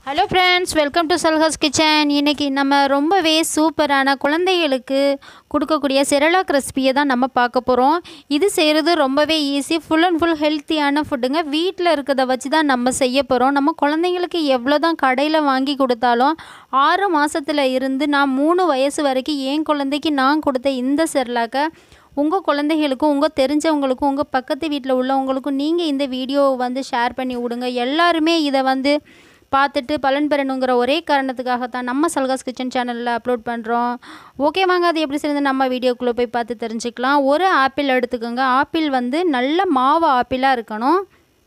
hello friends welcome to Salhas kitchen இன்றைக்கி நம்ம ரொம்பவே சூப்பரான குழந்தைகளுக்கு கொடுக்கக்கூடிய செரலாக் ரெசிபியை தான் நம்ம பார்க்க போகிறோம் இது செய்கிறது ரொம்பவே ஈஸி ஃபுல் அண்ட் ஃபுல் ஹெல்த்தியான ஃபுட்டுங்க வீட்டில் இருக்கிறத வச்சு தான் நம்ம செய்ய போகிறோம் நம்ம குழந்தைங்களுக்கு எவ்வளோ தான் கடையில் வாங்கி கொடுத்தாலும் ஆறு மாதத்தில் இருந்து நான் மூணு வயசு வரைக்கும் என் குழந்தைக்கு நான் கொடுத்த இந்த செரலாக்கை உங்கள் குழந்தைகளுக்கும் உங்கள் தெரிஞ்சவங்களுக்கும் உங்கள் பக்கத்து வீட்டில் உள்ளவங்களுக்கும் நீங்கள் இந்த வீடியோவை வந்து ஷேர் பண்ணி விடுங்க எல்லாருமே இதை வந்து பார்த்துட்டு பலன் பெறணுங்கிற ஒரே காரணத்துக்காகத்தான் நம்ம சல்காஸ் கிச்சன் சேனலில் அப்லோட் பண்ணுறோம் ஓகே வாங்க அது எப்படி சேர்ந்து நம்ம வீடியோக்குள்ளே போய் பார்த்து தெரிஞ்சுக்கலாம் ஒரு ஆப்பிள் எடுத்துக்கோங்க ஆப்பிள் வந்து நல்ல மாவு ஆப்பிளாக இருக்கணும்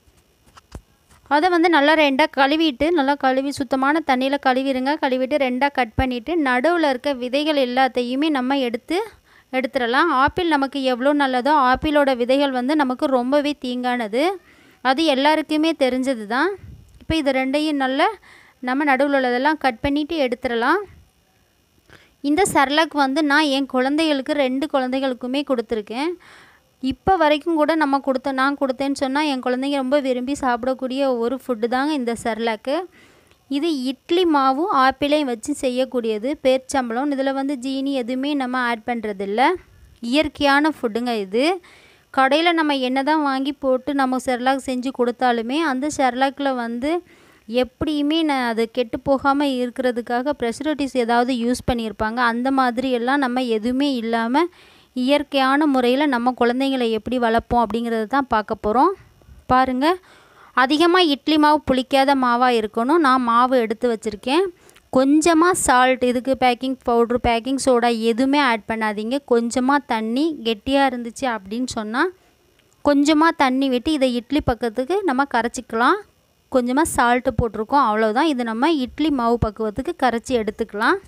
அதை வந்து நல்லா ரெண்டாக கழுவிட்டு நல்லா கழுவி சுத்தமான தண்ணியில் கழுவிடுங்க கழுவிட்டு ரெண்டாக கட் பண்ணிவிட்டு நடுவில் இருக்க விதைகள் எல்லாத்தையுமே நம்ம எடுத்து எடுத்துடலாம் ஆப்பிள் நமக்கு எவ்வளோ நல்லதோ ஆப்பிளோட விதைகள் வந்து நமக்கு ரொம்பவே தீங்கானது அது எல்லாருக்குமே தெரிஞ்சது தான் இப்போ இது ரெண்டையும் நல்லா நம்ம நடுவில் உள்ளதெல்லாம் கட் பண்ணிவிட்டு எடுத்துடலாம் இந்த சர்லாக் வந்து நான் என் குழந்தைகளுக்கு ரெண்டு குழந்தைகளுக்குமே கொடுத்துருக்கேன் இப்போ வரைக்கும் கூட நம்ம கொடுத்த நான் கொடுத்தேன்னு சொன்னால் என் குழந்தைங்க ரொம்ப விரும்பி சாப்பிடக்கூடிய ஒரு ஃபுட்டு தாங்க இந்த சர்லாக்கு இது இட்லி மாவும் ஆப்பிளையும் வச்சு செய்யக்கூடியது பேர்ச்சம்பளம் இதில் வந்து ஜீனி எதுவுமே நம்ம ஆட் பண்ணுறதில்ல இயற்கையான ஃபுட்டுங்க இது கடையில் நம்ம என்ன தான் வாங்கி போட்டு நம்ம செர்லாக் செஞ்சு கொடுத்தாலுமே அந்த செர்லாக்கில் வந்து எப்படியுமே நான் அது கெட்டு போகாமல் இருக்கிறதுக்காக ப்ரெசர்வேட்டிவ்ஸ் ஏதாவது யூஸ் பண்ணியிருப்பாங்க அந்த மாதிரி எல்லாம் நம்ம எதுவுமே இல்லாமல் இயற்கையான முறையில் நம்ம குழந்தைங்களை எப்படி வளர்ப்போம் அப்படிங்கிறத தான் பார்க்க போகிறோம் பாருங்கள் அதிகமாக இட்லி மாவு புளிக்காத மாவாக இருக்கணும் நான் மாவு எடுத்து வச்சுருக்கேன் கொஞ்சமாக சால்ட் இதுக்கு பேக்கிங் பவுட்ரு பேக்கிங் சோடா எதுவுமே ஆட் பண்ணாதீங்க கொஞ்சமாக தண்ணி கெட்டியாக இருந்துச்சு அப்படின்னு சொன்னால் கொஞ்சமாக தண்ணி விட்டு இதை இட்லி பக்கத்துக்கு நம்ம கரைச்சிக்கலாம் கொஞ்சமாக சால்ட்டு போட்டிருக்கோம் அவ்வளோதான் இது நம்ம இட்லி மாவு பக்குவத்துக்கு கரைச்சி எடுத்துக்கலாம்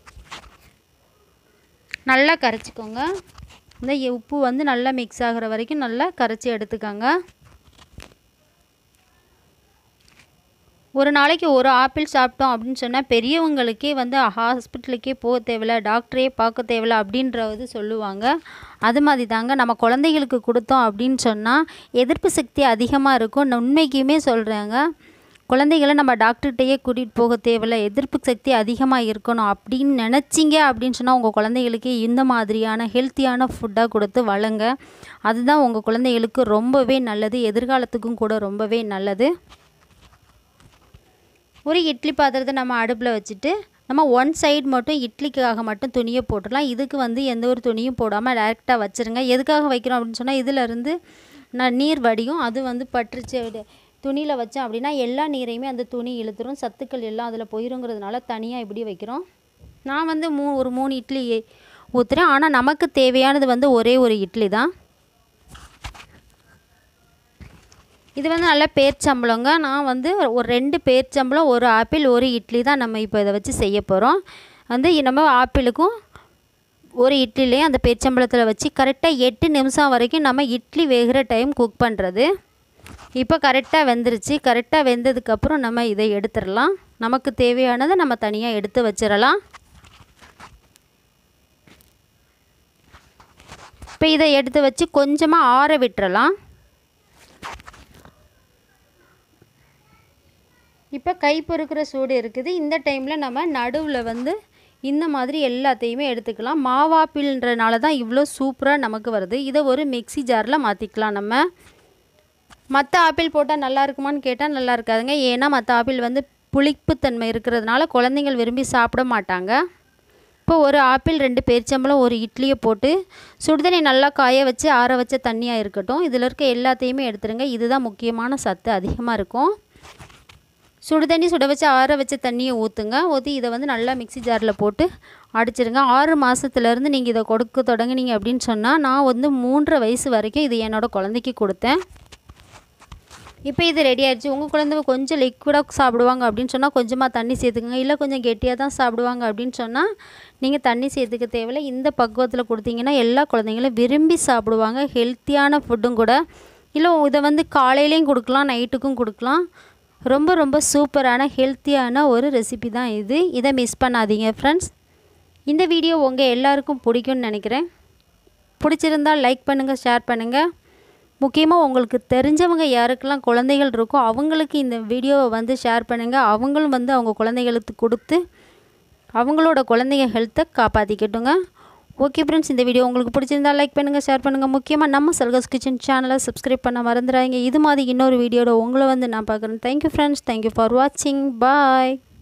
நல்லா கரைச்சிக்கோங்க இந்த உப்பு வந்து நல்லா மிக்ஸ் ஆகிற வரைக்கும் நல்லா கரைச்சி எடுத்துக்கோங்க ஒரு நாளைக்கு ஒரு ஆப்பிள் சாப்பிட்டோம் அப்படின்னு சொன்னால் பெரியவங்களுக்கே வந்து ஹாஸ்பிட்டலுக்கே போக தேவையில்ல டாக்டரே பார்க்க தேவையில்ல அப்படின்றது சொல்லுவாங்க அது மாதிரி தாங்க நம்ம குழந்தைகளுக்கு கொடுத்தோம் அப்படின்னு சொன்னால் எதிர்ப்பு சக்தி அதிகமாக இருக்கும் உண்மைக்குமே சொல்கிறாங்க குழந்தைகளை நம்ம டாக்டர்கிட்டையே கூட்டிகிட்டு போக தேவையில்ல எதிர்ப்பு சக்தி அதிகமாக இருக்கணும் அப்படின்னு நினச்சிங்க அப்படின்னு சொன்னால் உங்கள் குழந்தைகளுக்கு இந்த மாதிரியான ஹெல்த்தியான ஃபுட்டாக கொடுத்து வளங்க அதுதான் உங்கள் குழந்தைகளுக்கு ரொம்பவே நல்லது எதிர்காலத்துக்கும் கூட ரொம்பவே நல்லது ஒரு இட்லி பாத்திரத்தை நம்ம அடுப்பில் வச்சுட்டு நம்ம ஒன் சைடு மட்டும் இட்லிக்காக மட்டும் துணியை போட்டுடலாம் இதுக்கு வந்து எந்த ஒரு துணியும் போடாமல் டேரெக்டாக வச்சுருங்க எதுக்காக வைக்கிறோம் அப்படின்னு சொன்னால் இதிலேருந்து நான் நீர் வடியும் அது வந்து பற்றுச்சு துணியில் வச்சேன் அப்படின்னா எல்லா நீரையுமே அந்த துணி இழுத்துரும் சத்துக்கள் எல்லாம் அதில் போயிருங்கிறதுனால தனியாக இப்படி வைக்கிறோம் நான் வந்து மூ ஒரு மூணு இட்லி ஊற்றுறேன் ஆனால் நமக்கு தேவையானது வந்து ஒரே ஒரு இட்லி தான் இது வந்து நல்ல பேர்ச்சம்பளங்க நான் வந்து ஒரு ரெண்டு பேர்ச்சம்பளம் ஒரு ஆப்பிள் ஒரு இட்லி தான் நம்ம இப்போ இதை வச்சு செய்ய போகிறோம் வந்து நம்ம ஆப்பிளுக்கும் ஒரு இட்லிலையும் அந்த பேர்ச்சம்பளத்தில் வச்சு கரெக்டாக எட்டு நிமிஷம் வரைக்கும் நம்ம இட்லி வேகிற டைம் குக் பண்ணுறது இப்போ கரெக்டாக வெந்துருச்சு கரெக்டாக வெந்ததுக்கப்புறம் நம்ம இதை எடுத்துடலாம் நமக்கு தேவையானதை நம்ம தனியாக எடுத்து வச்சிடலாம் இப்போ இதை எடுத்து வச்சு கொஞ்சமாக ஆற விட்டுறலாம் இப்போ கை பொறுக்கிற சூடு இருக்குது இந்த டைமில் நம்ம நடுவில் வந்து இந்த மாதிரி எல்லாத்தையுமே எடுத்துக்கலாம் மாவாப்பிள்ன்றனால தான் இவ்வளோ சூப்பராக நமக்கு வருது இதை ஒரு மிக்சி ஜாரில் மாற்றிக்கலாம் நம்ம மற்ற ஆப்பிள் போட்டால் நல்லா இருக்குமான்னு கேட்டால் நல்லா இருக்காதுங்க ஏன்னா மற்ற ஆப்பிள் வந்து புளிப்புத்தன்மை இருக்கிறதுனால குழந்தைங்கள் விரும்பி சாப்பிட மாட்டாங்க இப்போ ஒரு ஆப்பிள் ரெண்டு பேரிச்சம்பளம் ஒரு இட்லியை போட்டு சுடுதண்ணி நல்லா காய வச்சு ஆற வச்ச தண்ணியாக இருக்கட்டும் இதில் இருக்க எல்லாத்தையுமே எடுத்துருங்க இதுதான் முக்கியமான சத்து அதிகமாக இருக்கும் சுடு தண்ணி சுட வச்சு ஆற வச்ச தண்ணியை ஊற்றுங்க ஊற்றி இதை வந்து நல்லா மிக்சி ஜாரில் போட்டு அடிச்சிருங்க ஆறு மாதத்துலேருந்து நீங்கள் இதை கொடுக்க தொடங்குனீங்க அப்படின்னு சொன்னால் நான் வந்து மூன்றரை வயசு வரைக்கும் இது என்னோடய குழந்தைக்கு கொடுத்தேன் இப்போ இது ரெடி ஆயிடுச்சு உங்கள் குழந்தை கொஞ்சம் லிக்விடாக சாப்பிடுவாங்க அப்படின்னு சொன்னால் கொஞ்சமாக தண்ணி சேர்த்துக்கங்க இல்லை கொஞ்சம் கெட்டியாக தான் சாப்பிடுவாங்க அப்படின்னு சொன்னால் நீங்கள் தண்ணி சேர்த்துக்க தேவையில்லை இந்த பக்குவத்தில் கொடுத்தீங்கன்னா எல்லா குழந்தைங்களும் விரும்பி சாப்பிடுவாங்க ஹெல்த்தியான ஃபுட்டும் கூட இல்லை இதை வந்து காலையிலையும் கொடுக்கலாம் நைட்டுக்கும் கொடுக்கலாம் ரொம்ப ரொம்ப சூப்பரான ஹெல்த்தியான ஒரு ரெசிபி தான் இது இதை மிஸ் பண்ணாதீங்க ஃப்ரெண்ட்ஸ் இந்த வீடியோ உங்கள் எல்லாருக்கும் பிடிக்கும்னு நினைக்கிறேன் பிடிச்சிருந்தால் லைக் பண்ணுங்கள் ஷேர் பண்ணுங்கள் முக்கியமாக உங்களுக்கு தெரிஞ்சவங்க யாருக்கெல்லாம் குழந்தைகள் இருக்கோ அவங்களுக்கு இந்த வீடியோவை வந்து ஷேர் பண்ணுங்கள் அவங்களும் வந்து அவங்க குழந்தைகளுக்கு கொடுத்து அவங்களோட குழந்தைங்க ஹெல்த்தை காப்பாற்றிக்கட்டுங்க ஓகே ஃப்ரெண்ட்ஸ் இந்த வீடியோ உங்களுக்கு பிடிச்சிருந்தா லைக் பண்ணுங்கள் ஷேர் பண்ணுங்கள் முக்கியமாக நம்ம சல்கஸ் கிச்சன் சேனலை சப்ஸ்கிரைப் பண்ண மறந்துடாதீங்க இது மாதிரி இன்னொரு வீடியோட உங்களை வந்து நான் பார்க்குறேன் தேங்க்யூ ஃப்ரெண்ட்ஸ் தேங்க்யூ ஃபார் வாட்சிங் பாய்